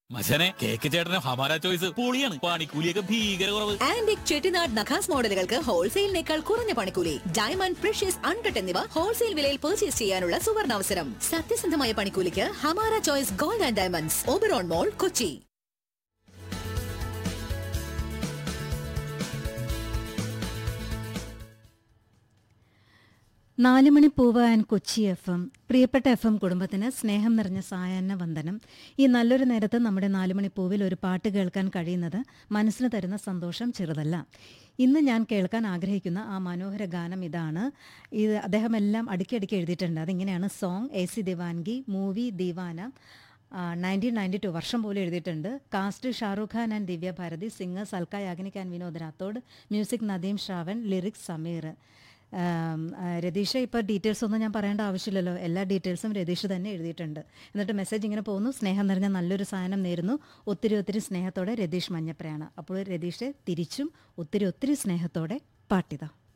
മച്ചനെ cake ചേട്ടന് ഹമാര choice പൊളിയാണ് പണിക്കൂലിയൊക്കെ ഭീകര കുറവ് ആന്റിക് ചെട്ടിനാട് നഖാസ് മോഡലുകൾക്ക് ഹോൾസെയിലിനേക്കാൾ കുറഞ്ഞ പണിക്കൂലി ഡയമണ്ട് പ്രഷ്യസ് അൺകട്ട് എന്നിവ ഹോൾസെയിൽ വിലയിൽ പർച്ചേസ് ചെയ്യാനുള്ള സുവർണാവസരം സത്യസന്ധമായ പണിക്കൂലിക്ക് Hamara choice gold and diamonds Oberon mall Kochi നാലുമണി പൂവ് ആൻഡ് കൊച്ചി എഫ് എം പ്രിയപ്പെട്ട എഫ് എം കുടുംബത്തിന് സ്നേഹം നിറഞ്ഞ സായാഹ്ന വന്ദനം ഈ നല്ലൊരു നേരത്ത് നമ്മുടെ നാലുമണി പൂവിൽ ഒരു പാട്ട് കേൾക്കാൻ കഴിയുന്നത് മനസ്സിന് തരുന്ന സന്തോഷം ചെറുതല്ല ഇന്ന് ഞാൻ കേൾക്കാൻ ആഗ്രഹിക്കുന്ന ആ മനോഹര ഗാനം ഇതാണ് ഇത് അദ്ദേഹം എല്ലാം അടുക്കി അടുക്കി എഴുതിയിട്ടുണ്ട് അതിങ്ങനെയാണ് song Aisi Deewangi movie Deewana nineteen ninety two വർഷം പോലും എഴുതിയിട്ടുണ്ട് cast Shahrukh Khan and Divya Bharti singer സൽക്ക Yagnik and Vinod Rathod music Nadeem Shravan lyrics Sameer um, ah, Ratheesh ഇപ്പോൾ ഡീറ്റെയിൽസ് ഒന്നും ഞാൻ പറയേണ്ട ആവശ്യമില്ലല്ലോ എല്ലാ ഡീറ്റെയിൽസും രതീഷ് തന്നെ എഴുതിയിട്ടുണ്ട് എന്നിട്ട് മെസ്സേജ് ഇങ്ങനെ പോകുന്നു സ്നേഹം നിറഞ്ഞ നല്ലൊരു സാധനം നേരുന്നു ഒത്തിരി ഒത്തിരി സ്നേഹത്തോടെ രതീഷ് മഞ്ഞപ്രയാണ് അപ്പോൾ രതീഷ് തിരിച്ചും ഒത്തിരി ഒത്തിരി സ്നേഹത്തോടെ പാട്ടിത